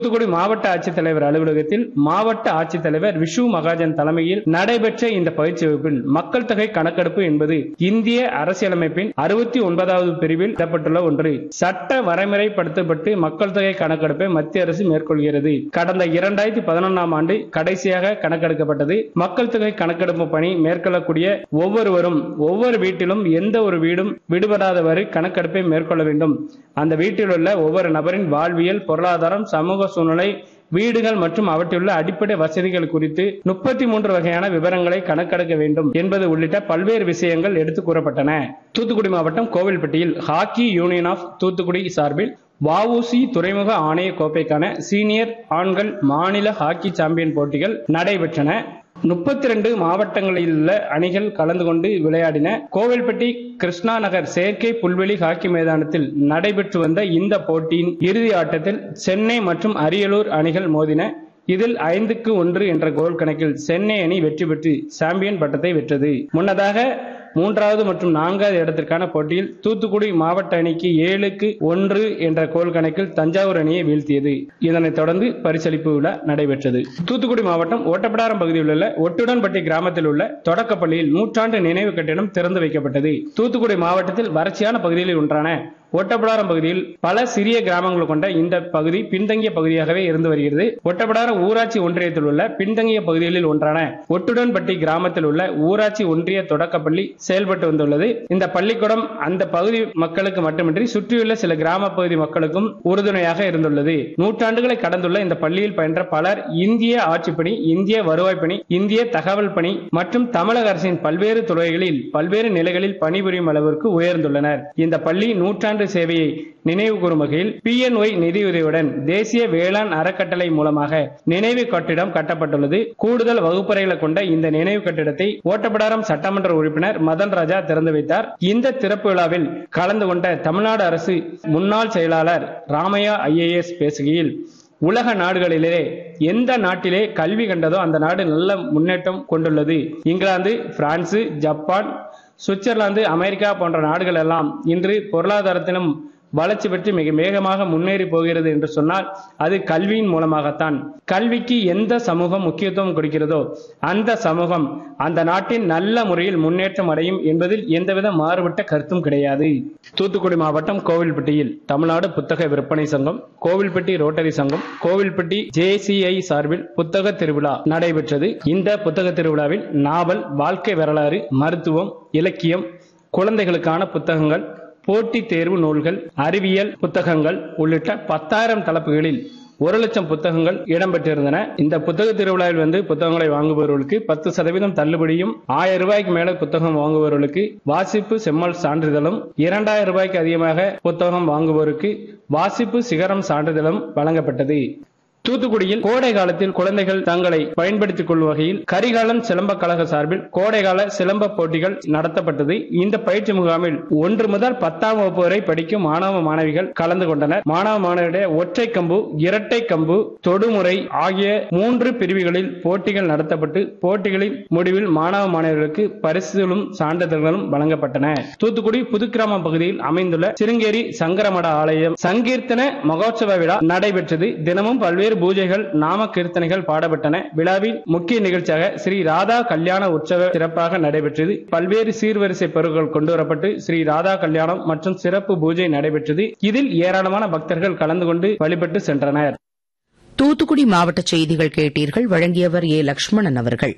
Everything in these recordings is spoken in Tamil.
தூத்துக்குடி மாவட்ட ஆட்சித்தலைவர் அலுவலகத்தில் மாவட்ட ஆட்சித்தலைவர் விஷு மகாஜன் தலைமையில் நடைபெற்ற இந்த பயிற்சி வகுப்பில் மக்கள் தொகை கணக்கெடுப்பு என்பது இந்திய அரசியலமைப்பின் அறுபத்தி ஒன்பதாவது பிரிவில் இடப்பட்டுள்ள ஒன்று சட்ட வரைமுறைப்படுத்தப்பட்டு மக்கள் தொகை கணக்கெடுப்பை மத்திய அரசு மேற்கொள்கிறது கடந்த இரண்டாயிரத்தி பதினொன்றாம் ஆண்டு கடைசியாக கணக்கெடுக்கப்பட்டது மக்கள் தொகை கணக்கெடுப்பு பணி மேற்கொள்ளக்கூடிய ஒவ்வொருவரும் ஒவ்வொரு வீட்டிலும் எந்த ஒரு வீடும் விடுபடாதவாறு கணக்கெடுப்பை மேற்கொள்ள வேண்டும் அந்த வீட்டில் உள்ள ஒவ்வொரு நபரின் வாழ்வியல் பொருளாதாரம் சமூக சூழ்நிலை வீடுகள் மற்றும் அவற்றிலுள்ள அடிப்படை வசதிகள் குறித்து முப்பத்தி மூன்று வகையான விவரங்களை கணக்கெடுக்க வேண்டும் என்பது உள்ளிட்ட பல்வேறு விஷயங்கள் எடுத்துக் கூறப்பட்டன தூத்துக்குடி மாவட்டம் கோவில்பட்டியில் ஹாக்கி யூனியன் ஆஃப் தூத்துக்குடி சார்பில் வஉசி துறைமுக ஆணைய கோப்பைக்கான சீனியர் ஆண்கள் மாநில ஹாக்கி சாம்பியன் போட்டிகள் நடைபெற்றன முப்பத்தி ரெண்டு மாவட்டங்களில் உள்ள அணிகள் கலந்து கொண்டு விளையாடின கோவில்பட்டி கிருஷ்ணா நகர் செயற்கை புல்வெளி ஹாக்கி மைதானத்தில் நடைபெற்று வந்த இந்த போட்டியின் இறுதி ஆட்டத்தில் சென்னை மற்றும் அரியலூர் அணிகள் மோதின இதில் ஐந்துக்கு ஒன்று என்ற கோல் கணக்கில் சென்னை அணி வெற்றி பெற்று சாம்பியன் பட்டத்தை வென்றது முன்னதாக மூன்றாவது மற்றும் நான்காவது இடத்திற்கான போட்டியில் தூத்துக்குடி மாவட்ட அணிக்கு ஏழுக்கு ஒன்று என்ற கோல் கணக்கில் தஞ்சாவூர் அணியை வீழ்த்தியது இதனைத் தொடர்ந்து பரிசளிப்பு விழா நடைபெற்றது தூத்துக்குடி மாவட்டம் ஓட்டப்படாரம் பகுதியில் உள்ள ஒட்டுடன்பட்டி கிராமத்தில் உள்ள தொடக்கப்பள்ளியில் நூற்றாண்டு நினைவு கட்டிடம் திறந்து வைக்கப்பட்டது தூத்துக்குடி மாவட்டத்தில் வறட்சியான பகுதிகளில் ஒன்றான ஒட்டப்படாரம் பகுதியில் பல சிறிய கிராமங்கள் கொண்ட இந்த பகுதி பின்தங்கிய பகுதியாகவே இருந்து வருகிறது ஒட்டப்படாரம் ஊராட்சி ஒன்றியத்தில் உள்ள பின்தங்கிய பகுதிகளில் ஒன்றான ஒட்டுடன்பட்டி கிராமத்தில் உள்ள ஊராட்சி ஒன்றிய தொடக்கப்பள்ளி செயல்பட்டு வந்துள்ளது இந்த பள்ளிக்கூடம் அந்த பகுதி மக்களுக்கு மட்டுமின்றி சுற்றியுள்ள சில கிராம பகுதி மக்களுக்கும் உறுதுணையாக இருந்துள்ளது நூற்றாண்டுகளை கடந்துள்ள இந்த பள்ளியில் பயின்ற பலர் இந்திய ஆட்சிப்பணி இந்திய வருவாய் பணி இந்திய தகவல் பணி மற்றும் தமிழக அரசின் பல்வேறு துறைகளில் பல்வேறு நிலைகளில் பணிபுரியும் அளவிற்கு உயர்ந்துள்ளனர் இந்த பள்ளி நூற்றாண்டு சேவையை நினைவு கூறும் வகையில் பிஎன்ஒய் நிதியுதவியுடன் தேசிய வேளாண் அறக்கட்டளை மூலமாக நினைவு கட்டிடம் கட்டப்பட்டுள்ளது கூடுதல் வகுப்பறைகளை கொண்ட இந்த நினைவு கட்டிடத்தை ஓட்டப்படாரம் சட்டமன்ற உறுப்பினர் மதன் ராஜா திறந்து வைத்தார் இந்த திறப்பு விழாவில் கலந்து கொண்ட தமிழ்நாடு அரசு முன்னாள் செயலாளர் ராமையா ஐஏஎஸ் பேசுகையில் உலக நாடுகளிலே எந்த நாட்டிலே கல்வி கண்டதோ அந்த நாடு நல்ல முன்னேற்றம் கொண்டுள்ளது England France Japan Switzerland America போன்ற நாடுகள் எல்லாம் இன்று பொருளாதாரத்திலும் வளர்ச்சி பெற்று மிக வேகமாக முன்னேறி போகிறது என்று சொன்னால் அது கல்வியின் மூலமாகத்தான் கல்விக்கு எந்த சமூகம் முக்கியத்துவம் கொடுக்கிறதோ அந்த சமூகம் அந்த நாட்டின் நல்ல முறையில் முன்னேற்றம் அடையும் என்பதில் எந்தவித மாறுபட்ட கருத்தும் கிடையாது தூத்துக்குடி மாவட்டம் கோவில்பட்டியில் தமிழ்நாடு புத்தக விற்பனை சங்கம் கோவில்பட்டி ரோட்டரி சங்கம் கோவில்பட்டி ஜேசிஐ சார்பில் புத்தக திருவிழா நடைபெற்றது இந்த புத்தக திருவிழாவில் நாவல் வாழ்க்கை வரலாறு மருத்துவம் இலக்கியம் குழந்தைகளுக்கான புத்தகங்கள் போட்டித் தேர்வு நூல்கள் அறிவியல் புத்தகங்கள் உள்ளிட்ட பத்தாயிரம் தலைப்புகளில் ஒரு லட்சம் புத்தகங்கள் இடம்பெற்றிருந்தன இந்த புத்தக திருவிழாவில் வந்து புத்தகங்களை வாங்குபவர்களுக்கு பத்து சதவீதம் தள்ளுபடியும் ஆயிரம் ரூபாய்க்கு மேல புத்தகம் வாங்குபவர்களுக்கு வாசிப்பு செம்மல் சான்றிதழும் இரண்டாயிரம் ரூபாய்க்கு அதிகமாக புத்தகம் வாங்குவோருக்கு வாசிப்பு சிகரம் சான்றிதழும் வழங்கப்பட்டது தூத்துக்குடியில் கோடை காலத்தில் குழந்தைகள் தங்களை பயன்படுத்திக் கொள்ளும் வகையில் கரிகாலன் சிலம்ப கழக சார்பில் கோடைகால சிலம்ப போட்டிகள் நடத்தப்பட்டது இந்த பயிற்சி முகாமில் ஒன்று முதல் பத்தாம் வகுப்பு வரை படிக்கும் மாணவ மாணவிகள் கலந்து கொண்டனர் மாணவ மாணவியுடைய ஒற்றை கம்பு இரட்டை கம்பு தொடுமுறை ஆகிய மூன்று பிரிவுகளில் போட்டிகள் நடத்தப்பட்டு போட்டிகளின் முடிவில் மாணவ மாணவிகளுக்கு பரிசுகளும் சான்றிதழ்களும் வழங்கப்பட்டன தூத்துக்குடி புதுக்கிராமம் பகுதியில் அமைந்துள்ள சிருங்கேரி சங்கரமட ஆலயம் சங்கீர்த்தன மகோத்சவ விழா நடைபெற்றது தினமும் பல்வேறு பூஜைகள் நாம கீர்த்தனைகள் பாடப்பட்டன விழாவில் முக்கிய நிகழ்ச்சியாக ஸ்ரீ ராதா கல்யாண உற்சவ சிறப்பாக நடைபெற்றது பல்வேறு சீர்வரிசை பொருட்கள் கொண்டுவரப்பட்டு ஸ்ரீ ராதா கல்யாணம் மற்றும் சிறப்பு பூஜை நடைபெற்றது இதில் ஏராளமான பக்தர்கள் கலந்து கொண்டு வழிபட்டு சென்றனர் தூத்துக்குடி மாவட்ட செய்திகள் கேட்டீர்கள் வழங்கியவர் ஏ லட்சுமணன் அவர்கள்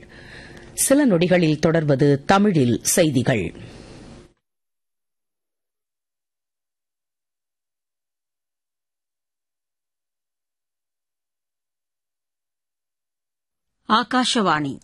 சில நொடிகளில் தொடர்வது தமிழில் செய்திகள் ಆಕಾಶವಾಣಿ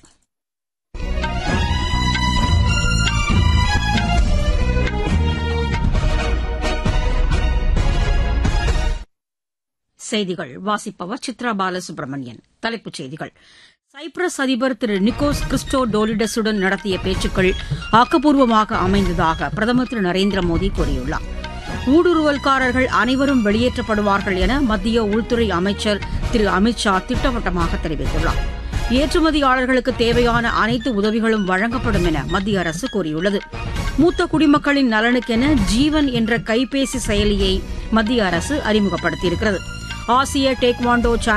செய்திகள் வாசிப்பவர் சித்ரா பாலசுப்ரமணியன் தலைப்புச் செய்திகள் சைப்ரஸ் அதிபர் திரு நிக்கோஸ் கிறிஸ்டோ டோலிடஸுடன் நடத்திய பேச்சுக்கள் ஆக்கப்பூர்வமாக அமைந்ததாக பிரதமர் திரு நரேந்திர மோடி கூறியுள்ளார் ஊடுருவல்காரர்கள் அனைவரும் வெளியேற்றப்படுவார்கள் என மத்திய உள்துறை அமைச்சர் திரு அமித் ஷா திட்டவட்டமாக தெரிவித்துள்ளார் ஏற்றுமதியாளர்களுக்கு தேவையான அனைத்து உதவிகளும் வழங்கப்படும் என மத்திய அரசு கூறியுள்ளது மூத்த குடிமக்களின் நலனுக்கென ஜீவன் என்ற கைபேசி செயலியை மத்திய அரசு அறிமுகப்படுத்தியிருக்கிறது ஆசிய டேக்வாண்டோ